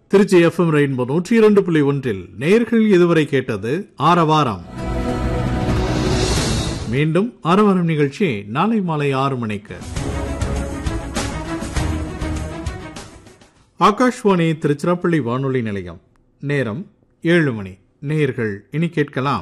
Trichy FM rainbow நூற்றி இரண்டு புள்ளி ஒன்றில் நேர்கள் இதுவரை கேட்டது ஆரவாரம் மீண்டும் ஆரவாரம் நிகழ்ச்சி நாளை மாலை ஆறு மணிக்கு ஆகாஷ்வாணி திருச்சிராப்பள்ளி வானொலி நிலையம் நேரம் ஏழு மணி நேர்கள் இனி கேட்கலாம்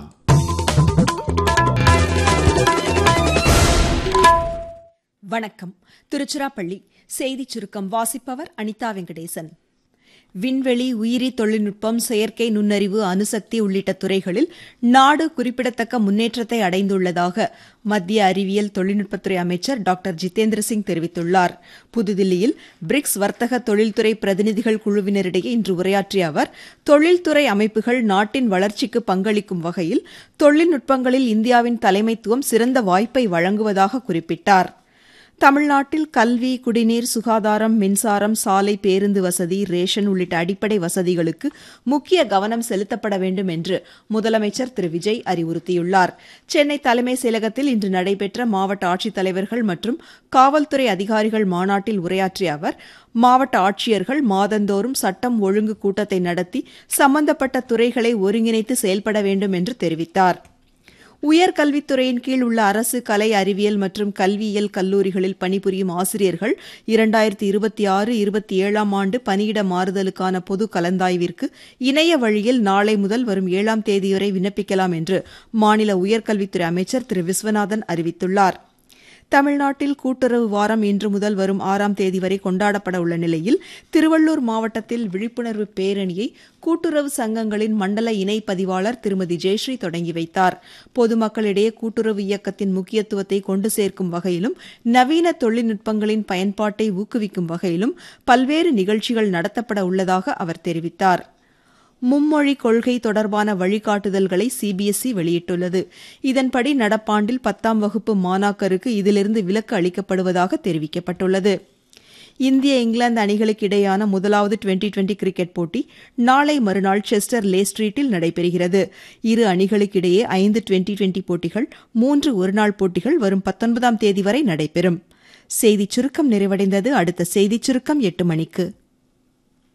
வணக்கம் திருச்சிராப்பள்ளி செய்திச் சுருக்கம் வாசிப்பவர் அனிதா வெங்கடேசன் விண்வெளி உயிரி தொழில்நுட்பம் செயற்கை நுண்ணறிவு அணுசக்தி உள்ளிட்ட துறைகளில் நாடு குறிப்பிடத்தக்க முன்னேற்றத்தை அடைந்துள்ளதாக மத்திய அறிவியல் தொழில்நுட்பத்துறை அமைச்சர் டாக்டர் ஜிதேந்திர சிங் தெரிவித்துள்ளார் புதுதில்லியில் பிரிக்ஸ் வர்த்தக தொழில்துறை பிரதிநிதிகள் குழுவினரிடையே இன்று உரையாற்றிய அவர் தொழில்துறை அமைப்புகள் நாட்டின் வளர்ச்சிக்கு பங்களிக்கும் வகையில் தொழில்நுட்பங்களில் இந்தியாவின் தலைமைத்துவம் சிறந்த வாய்ப்பை வழங்குவதாக குறிப்பிட்டார் தமிழ்நாட்டில் கல்வி குடிநீர் சுகாதாரம் மின்சாரம் சாலை பேருந்து வசதி ரேஷன் உள்ளிட்ட அடிப்படை வசதிகளுக்கு முக்கிய கவனம் செலுத்தப்பட வேண்டும் என்று முதலமைச்சர் திரு விஜய் அறிவுறுத்தியுள்ளார் சென்னை தலைமைச் செயலகத்தில் இன்று நடைபெற்ற மாவட்ட ஆட்சித்தலைவர்கள் மற்றும் காவல்துறை அதிகாரிகள் மாநாட்டில் உரையாற்றிய அவர் மாவட்ட ஆட்சியர்கள் மாதந்தோறும் சட்டம் ஒழுங்கு கூட்டத்தை நடத்தி சம்பந்தப்பட்ட துறைகளை ஒருங்கிணைத்து செயல்பட வேண்டும் என்று தெரிவித்தாா் உயர்கல்வித்துறையின் கீழ் உள்ள அரசு கலை அறிவியல் மற்றும் கல்வியியல் கல்லூரிகளில் பணிபுரியும் ஆசிரியர்கள் இரண்டாயிரத்தி இருபத்தி ஆறு இருபத்தி ஏழாம் ஆண்டு பணியிட மாறுதலுக்கான பொது கலந்தாய்விற்கு இணைய வழியில் நாளை முதல் வரும் ஏழாம் தேதி வரை விண்ணப்பிக்கலாம் என்று மாநில உயர்கல்வித்துறை அமைச்சர் திரு விஸ்வநாதன் அறிவித்துள்ளார் தமிழ்நாட்டில் கூட்டுறவு வாரம் இன்று முதல் வரும் ஆறாம் தேதி வரை கொண்டாடப்பட உள்ள நிலையில் திருவள்ளூர் மாவட்டத்தில் விழிப்புணர்வு பேரணியை கூட்டுறவு சங்கங்களின் மண்டல இணை பதிவாளர் திருமதி ஜெயஸ்ரீ தொடங்கி வைத்தார் பொதுமக்களிடையே கூட்டுறவு இயக்கத்தின் முக்கியத்துவத்தை கொண்டு சேர்க்கும் வகையிலும் நவீன தொழில்நுட்பங்களின் பயன்பாட்டை ஊக்குவிக்கும் வகையிலும் பல்வேறு நிகழ்ச்சிகள் நடத்தப்பட உள்ளதாக அவர் தெரிவித்தாா் மும்மொழி கொள்கை தொடர்பான வழிகாட்டுதல்களை சிபிஎஸ்இ வெளியிட்டுள்ளது இதன்படி நடப்பாண்டில் பத்தாம் வகுப்பு மாணாக்கருக்கு இதிலிருந்து விலக்கு அளிக்கப்படுவதாக தெரிவிக்கப்பட்டுள்ளது இந்திய இங்கிலாந்து அணிகளுக்கு இடையேயான முதலாவது டுவெண்டி டுவெண்டி கிரிக்கெட் போட்டி நாளை மறுநாள் செஸ்டர் லே ஸ்ட்ரீட்டில் நடைபெறுகிறது இரு அணிகளுக்கிடையே ஐந்து டுவெண்டி டுவெண்டி போட்டிகள் மூன்று ஒருநாள் போட்டிகள் வரும் பத்தொன்பதாம் தேதி வரை நடைபெறும் செய்திச் சுருக்கம் நிறைவடைந்தது அடுத்த செய்திச் சுருக்கம் எட்டு மணிக்கு